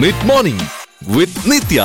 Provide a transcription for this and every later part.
mid morning വിത്ത് നിത്യ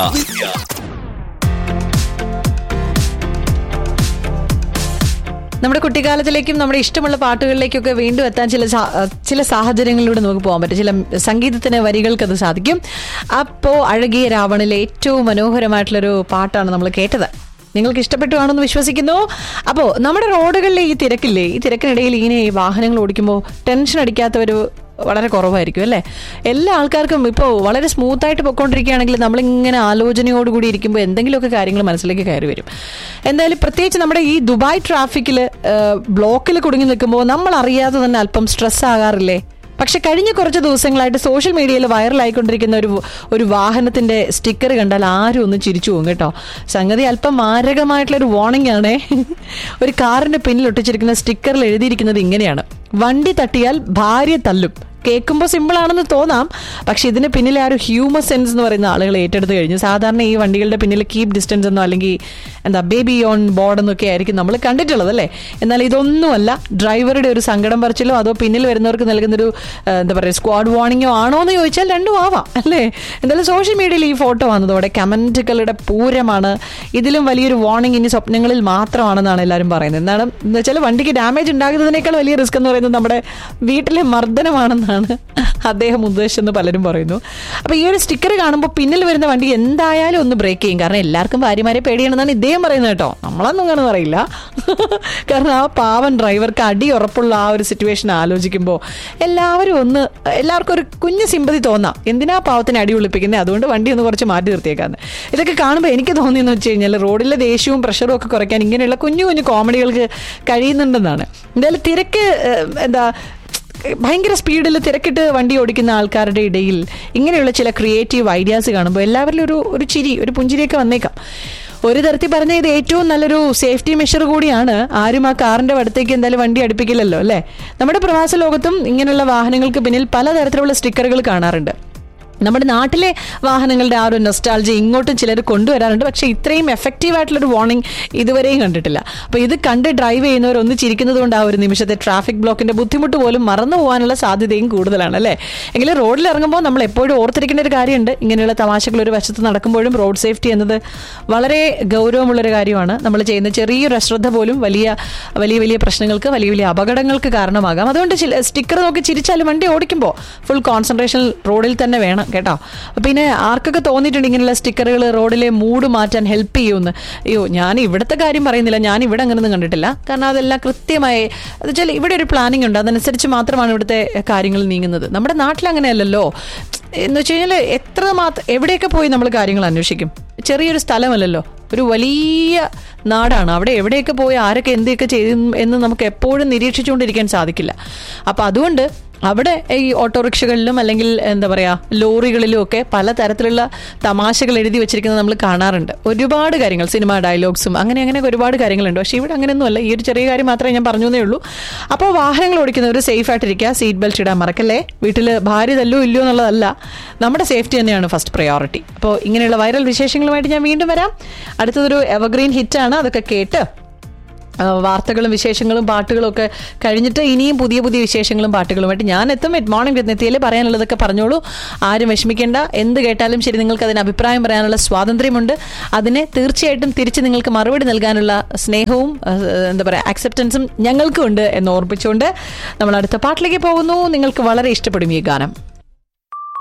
നമ്മുടെ കുട്ടിക്കാലത്തിലേക്കും നമ്മുടെ ഇഷ്ടമുള്ള പാട്ടുകളിലേക്കൊക്കെ വീണ്ടും എത്താൻ ചില സാ- ചില സാഹചര്യങ്ങളിലൂടെ നമുക്ക് പോകാൻ പറ്റും ചില സംഗീതത്തിന് വരികൾക്ക് അത് സാധിക്കും അപ്പോൾ അഴകിയ രാവണിലെ ഏറ്റവും മനോഹരമായിട്ടുള്ളൊരു പാട്ടാണ് നമ്മൾ കേട്ടത് നിങ്ങൾക്ക് ഇഷ്ടപ്പെട്ടു കാണുമെന്ന് വിശ്വസിക്കുന്നു അപ്പോൾ നമ്മുടെ റോഡുകളിലെ ഈ തിരക്കില്ലേ ഈ തിരക്കിനിടയിൽ ഇങ്ങനെ ഈ വാഹനങ്ങൾ ഓടിക്കുമ്പോൾ ടെൻഷൻ അടിക്കാത്തവർ വളരെ കുറവായിരിക്കും അല്ലേ എല്ലാ ആൾക്കാർക്കും ഇപ്പോൾ വളരെ സ്മൂത്ത് ആയിട്ട് പൊയ്ക്കൊണ്ടിരിക്കുകയാണെങ്കിൽ നമ്മളിങ്ങനെ ആലോചനയോടുകൂടി ഇരിക്കുമ്പോൾ എന്തെങ്കിലുമൊക്കെ കാര്യങ്ങൾ മനസ്സിലേക്ക് കയറി വരും എന്തായാലും പ്രത്യേകിച്ച് നമ്മുടെ ഈ ദുബായ് ട്രാഫിക്കിൽ ബ്ലോക്കിൽ കുടുങ്ങി നിൽക്കുമ്പോൾ നമ്മൾ അറിയാതെ തന്നെ അല്പം സ്ട്രെസ് ആകാറില്ലേ പക്ഷെ കഴിഞ്ഞ കുറച്ച് ദിവസങ്ങളായിട്ട് സോഷ്യൽ മീഡിയയിൽ വൈറലായിക്കൊണ്ടിരിക്കുന്ന ഒരു ഒരു വാഹനത്തിന്റെ സ്റ്റിക്കർ കണ്ടാൽ ആരും ഒന്ന് ചിരിച്ചു പോകും കേട്ടോ സംഗതി അല്പം മാരകമായിട്ടുള്ള ഒരു വാർണിംഗ് ആണേ ഒരു കാറിന്റെ പിന്നിൽ ഒട്ടിച്ചിരിക്കുന്ന സ്റ്റിക്കറിൽ എഴുതിയിരിക്കുന്നത് ഇങ്ങനെയാണ് വണ്ടി തട്ടിയാൽ ഭാര്യ തല്ലും കേൾക്കുമ്പോൾ സിമ്പിൾ ആണെന്ന് തോന്നാം പക്ഷെ ഇതിന് പിന്നിലെ ആ ഒരു ഹ്യൂമർ സെൻസ് എന്ന് പറയുന്ന ആളുകൾ ഏറ്റെടുത്ത് കഴിഞ്ഞു സാധാരണ ഈ വണ്ടികളുടെ പിന്നിൽ കീപ് ഡിസ്റ്റൻസ് എന്നോ അല്ലെങ്കിൽ എന്താ ബേബി ഓൺ ബോർഡ് എന്നൊക്കെ ആയിരിക്കും നമ്മൾ കണ്ടിട്ടുള്ളത് അല്ലേ എന്നാൽ ഇതൊന്നുമല്ല ഡ്രൈവറുടെ ഒരു സങ്കടം പറിച്ചിലോ അതോ പിന്നിൽ വരുന്നവർക്ക് നൽകുന്നൊരു ആ, എന്താ പറയുക സ്ക്വാഡ് വാർണിംഗോ ആണോ എന്ന് ചോദിച്ചാൽ രണ്ടും ആവാം അല്ലേ എന്തായാലും സോഷ്യൽ മീഡിയയിൽ ഈ ഫോട്ടോ വന്നതോടെ കമന്റുകളുടെ പൂരമാണ് ഇതിലും വലിയൊരു വാർണിംഗ് ഇനി സ്വപ്നങ്ങളിൽ മാത്രമാണെന്നാണ് എല്ലാവരും പറയുന്നത് എന്താണ് എന്ന് വെച്ചാൽ വണ്ടിക്ക് ഡാമേജ് ഉണ്ടാകുന്നതിനേക്കാൾ വലിയ റിസ്ക് എന്ന് പറയുന്നത് നമ്മുടെ വീട്ടിലെ മർദ്ദനമാണെന്നാണ് അദ്ദേഹം ഉദ്ദേശിച്ചെന്ന് പലരും പറയുന്നു അപ്പൊ ഈ ഒരു സ്റ്റിക്കർ കാണുമ്പോൾ പിന്നിൽ വരുന്ന വണ്ടി എന്തായാലും ഒന്ന് ബ്രേക്ക് ചെയ്യും കാരണം എല്ലാവർക്കും ഭാര്യമാരെ പേടിയാണെന്നാണ് ഇദ്ദേഹം പറയുന്നത് കേട്ടോ നമ്മളൊന്നും അങ്ങനെ പറയില്ല കാരണം ആ പാവൻ ഡ്രൈവർക്ക് അടി ഉറപ്പുള്ള ആ ഒരു സിറ്റുവേഷൻ ആലോചിക്കുമ്പോൾ എല്ലാവരും ഒന്ന് എല്ലാവർക്കും ഒരു കുഞ്ഞു സിമ്പതി തോന്നാം എന്തിനാ പാവത്തിന് അടി ഒളിപ്പിക്കുന്നത് അതുകൊണ്ട് വണ്ടി ഒന്ന് കുറച്ച് മാറ്റി നിർത്തിയേക്കാന്ന് ഇതൊക്കെ കാണുമ്പോൾ എനിക്ക് തോന്നിയെന്ന് വെച്ച് കഴിഞ്ഞാൽ റോഡിലെ ദേഷ്യവും പ്രഷറും ഒക്കെ കുറയ്ക്കാൻ ഇങ്ങനെയുള്ള കുഞ്ഞു കുഞ്ഞു കോമഡികൾക്ക് കഴിയുന്നുണ്ടെന്നാണ് എന്തായാലും തിരക്ക് ഏഹ്, എന്താ ഭയങ്കര സ്പീഡിൽ തിരക്കിട്ട് വണ്ടി ഓടിക്കുന്ന ആൾക്കാരുടെ ഇടയിൽ ഇങ്ങനെയുള്ള ചില ക്രിയേറ്റീവ് ഐഡിയാസ് കാണുമ്പോൾ എല്ലാവരിലും ഒരു ഒരു ചിരി ഒരു പുഞ്ചിരിയൊക്കെ വന്നേക്കാം ഒരു തരത്തിൽ പറഞ്ഞ ഇത് ഏറ്റവും നല്ലൊരു സേഫ്റ്റി മെഷർ കൂടിയാണ് ആരും ആ കാറിന്റെ അടുത്തേക്ക് എന്തായാലും വണ്ടി അടുപ്പിക്കില്ലല്ലോ അല്ലേ നമ്മുടെ പ്രവാസ ലോകത്തും ഇങ്ങനെയുള്ള വാഹനങ്ങൾക്ക് പിന്നിൽ പലതരത്തിലുള്ള സ്റ്റിക്കറുകൾ കാണാറുണ്ട് നമ്മുടെ നാട്ടിലെ വാഹനങ്ങളുടെ ആ ഒരു നൊസ്റ്റാൾജി ഇങ്ങോട്ടും ചിലർ കൊണ്ടുവരാറുണ്ട് പക്ഷേ ഇത്രയും എഫക്റ്റീവ് ആയിട്ടുള്ളൊരു വാർണിംഗ് ഇതുവരെയും കണ്ടിട്ടില്ല അപ്പോൾ ഇത് കണ്ട് ഡ്രൈവ് ചെയ്യുന്നവർ ഒന്ന് ചിരിക്കുന്നത് കൊണ്ട് ആ ഒരു നിമിഷത്തെ ട്രാഫിക് ബ്ലോക്കിന്റെ ബുദ്ധിമുട്ട് പോലും മറന്നു പോകാനുള്ള സാധ്യതയും കൂടുതലാണ് അല്ലേ എങ്കിലും റോഡിൽ ഇറങ്ങുമ്പോൾ നമ്മൾ എപ്പോഴും ഓർത്തിരിക്കേണ്ട ഒരു കാര്യമുണ്ട് ഇങ്ങനെയുള്ള തമാശകൾ ഒരു വശത്ത് നടക്കുമ്പോഴും റോഡ് സേഫ്റ്റി എന്നത് വളരെ ഗൗരവമുള്ളൊരു കാര്യമാണ് നമ്മൾ ചെയ്യുന്ന ചെറിയൊരു അശ്രദ്ധ പോലും വലിയ വലിയ വലിയ പ്രശ്നങ്ങൾക്ക് വലിയ വലിയ അപകടങ്ങൾക്ക് കാരണമാകാം അതുകൊണ്ട് ചില സ്റ്റിക്കർ നോക്കി ചിരിച്ചാലും വണ്ടി ഓടിക്കുമ്പോൾ ഫുൾ കോൺസെൻട്രേഷൻ റോഡിൽ തന്നെ വേണം കേട്ടോ പിന്നെ ആർക്കൊക്കെ തോന്നിയിട്ടുണ്ട് ഇങ്ങനെയുള്ള സ്റ്റിക്കറുകൾ റോഡിലെ മൂഡ് മാറ്റാൻ ഹെൽപ്പ് ചെയ്യുമെന്ന് അയ്യോ ഞാൻ ഇവിടുത്തെ കാര്യം പറയുന്നില്ല ഞാൻ ഇവിടെ അങ്ങനെയൊന്നും കണ്ടിട്ടില്ല കാരണം അതെല്ലാം കൃത്യമായി അത് വെച്ചാൽ ഇവിടെ ഒരു പ്ലാനിംഗ് ഉണ്ട് അതനുസരിച്ച് മാത്രമാണ് ഇവിടുത്തെ കാര്യങ്ങൾ നീങ്ങുന്നത് നമ്മുടെ നാട്ടിൽ അങ്ങനെയല്ലല്ലോ എന്ന് വെച്ച് കഴിഞ്ഞാൽ എത്ര മാത്രം എവിടെയൊക്കെ പോയി നമ്മൾ കാര്യങ്ങൾ അന്വേഷിക്കും ചെറിയൊരു സ്ഥലമല്ലല്ലോ ഒരു വലിയ നാടാണ് അവിടെ എവിടെയൊക്കെ പോയി ആരൊക്കെ എന്തൊക്കെ ചെയ്യും എന്ന് നമുക്ക് എപ്പോഴും നിരീക്ഷിച്ചുകൊണ്ടിരിക്കാൻ സാധിക്കില്ല അപ്പം അതുകൊണ്ട് അവിടെ ഈ ഓട്ടോറിക്ഷകളിലും അല്ലെങ്കിൽ എന്താ പറയുക ലോറികളിലും ഒക്കെ പലതരത്തിലുള്ള തമാശകൾ എഴുതി വെച്ചിരിക്കുന്നത് നമ്മൾ കാണാറുണ്ട് ഒരുപാട് കാര്യങ്ങൾ സിനിമ ഡയലോഗ്സും അങ്ങനെ അങ്ങനെ ഒരുപാട് കാര്യങ്ങളുണ്ട് പക്ഷേ ഇവിടെ അങ്ങനെയൊന്നുമല്ല ഈ ഒരു ചെറിയ കാര്യം മാത്രമേ ഞാൻ പറഞ്ഞു എന്നേ ഉള്ളൂ അപ്പോൾ വാഹനങ്ങൾ ഓടിക്കുന്നവർ സേഫ് ആയിട്ടിരിക്കുക സീറ്റ് ബെൽറ്റ് ഇടാൻ മറക്കല്ലേ വീട്ടിൽ ഭാര്യ തല്ലോ ഇല്ലയോ എന്നുള്ളതല്ല നമ്മുടെ സേഫ്റ്റി തന്നെയാണ് ഫസ്റ്റ് പ്രയോറിറ്റി അപ്പോൾ ഇങ്ങനെയുള്ള വൈറൽ വിശേഷങ്ങളുമായിട്ട് ഞാൻ വീണ്ടും വരാം അടുത്തതൊരു എവർഗ്രീൻ ഹിറ്റാണ് അതൊക്കെ കേട്ട് ആ, വാർത്തകളും വിശേഷങ്ങളും പാട്ടുകളും ഒക്കെ കഴിഞ്ഞിട്ട് ഇനിയും പുതിയ പുതിയ വിശേഷങ്ങളും പാട്ടുകളുമായിട്ട് ഞാൻ എത്തും മിഡ് മോർണിംഗ് നെത്തിയിൽ പറയാനുള്ളതൊക്കെ പറഞ്ഞോളൂ ആരും വിഷമിക്കേണ്ട എന്ത് കേട്ടാലും ശരി നിങ്ങൾക്ക് അതിന് അഭിപ്രായം പറയാനുള്ള സ്വാതന്ത്ര്യമുണ്ട് അതിനെ തീർച്ചയായിട്ടും തിരിച്ച് നിങ്ങൾക്ക് മറുപടി നൽകാനുള്ള സ്നേഹവും ആ, എന്താ പറയുക ആക്സെപ്റ്റൻസും ഞങ്ങൾക്കും ഉണ്ട് എന്ന് ഓർപ്പിച്ചുകൊണ്ട് നമ്മൾ അടുത്ത പാട്ടിലേക്ക് പോകുന്നു നിങ്ങൾക്ക് വളരെ ഇഷ്ടപ്പെടും ഈ ഗാനം